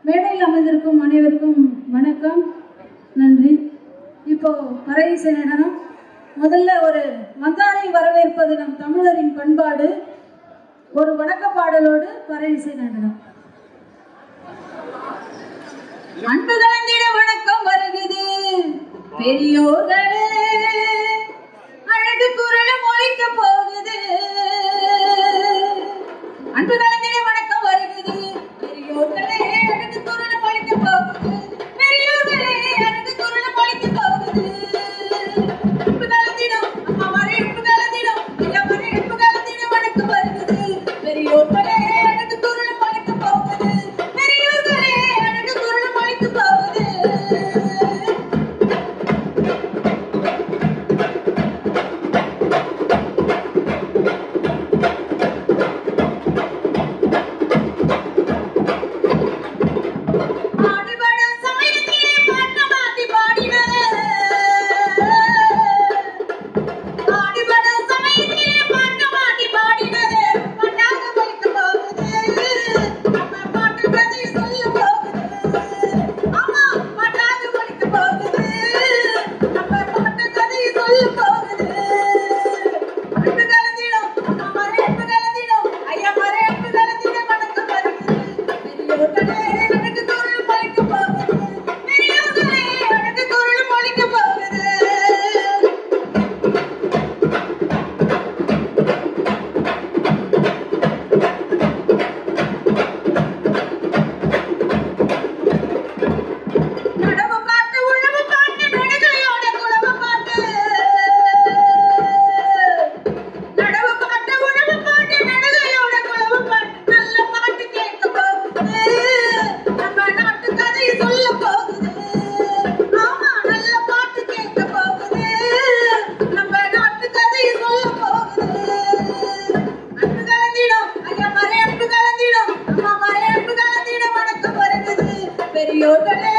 மேடையில் அமைந்திருக்கும் அனைவருக்கும் வணக்கம் நன்றி இப்போ கரை இசை நடனம் முதல்ல ஒரு மந்தாரை வரவேற்பது நம் தமிழரின் பண்பாடு ஒரு வணக்க பாடலோடு கரை இசை நடனம் அன்பு கலந்திட வணக்கம் வருகுது பெரியோர்களே அழகு குரலும் ஒழிக்க போகுது அன்பு கலந்திட வணக்கம் வருகுது பெரியோர்களே அழகு குரலும் ஒழிக்க போகுது பெரியோர்களே அழகு குரலும் ஒழிக்க போகுது அன்பு கலந்திடம் அம்மா வரை அன்பு கலந்திடம் ஐயா வரை அன்பு கலந்திடம் வணக்கம் வருகுது பெரியோர்களே அழகு குரலும் ஒழிக்க போகுது பெரியோர்களே அழகு குரலும் ஒழிக்க போகுது ஆடுபடும் சமயத்திலே பாட்டு மாத்தி பாடினது. ஆடுபடும் சமயத்திலே பாட்டு மாத்தி பாடினது. பாட்டாக பலிக்க போகுது. நம்ம பாட்டு கதை சொல்ல போகுது. ஆமா, பாட்டாக பலிக்க போகுது. நம்ம பாட்டு கதை சொல்ல போகுது. அன்பு கலந்திடும், அம்மா மறை அன்பு கலந்திடும், ஐயா மறை அன்பு கலந்திடும், வணக்கம் வருகிறது. பெரியோர்களே, அழகு குரல் மொழிக்க போகுது. பெரியோர்களே, அழகு குரல் மொழிக்க போகுது. நடவு பாட்டு உழவு பாட்டு நடுகையோட குலவு பாட்டு நடவு பாட்டு உழவு பாட்டு நடுகையோட குலவு பாட்டு நல்ல பாட்டு கேட்க போகுது நம்ம நாட்டு கதை சொல்ல போகுது ஆமா நல்ல பாட்டு கேட்க போகுது நம்ம நாட்டு கதை சொல்ல போகுது அன்பு கலந்திடும் ஐயா மறை அன்பு கலந்திடும் அம்மா மறை அன்பு கலந்திடும் வணக்கம் வருகிறது பெரியோர்களே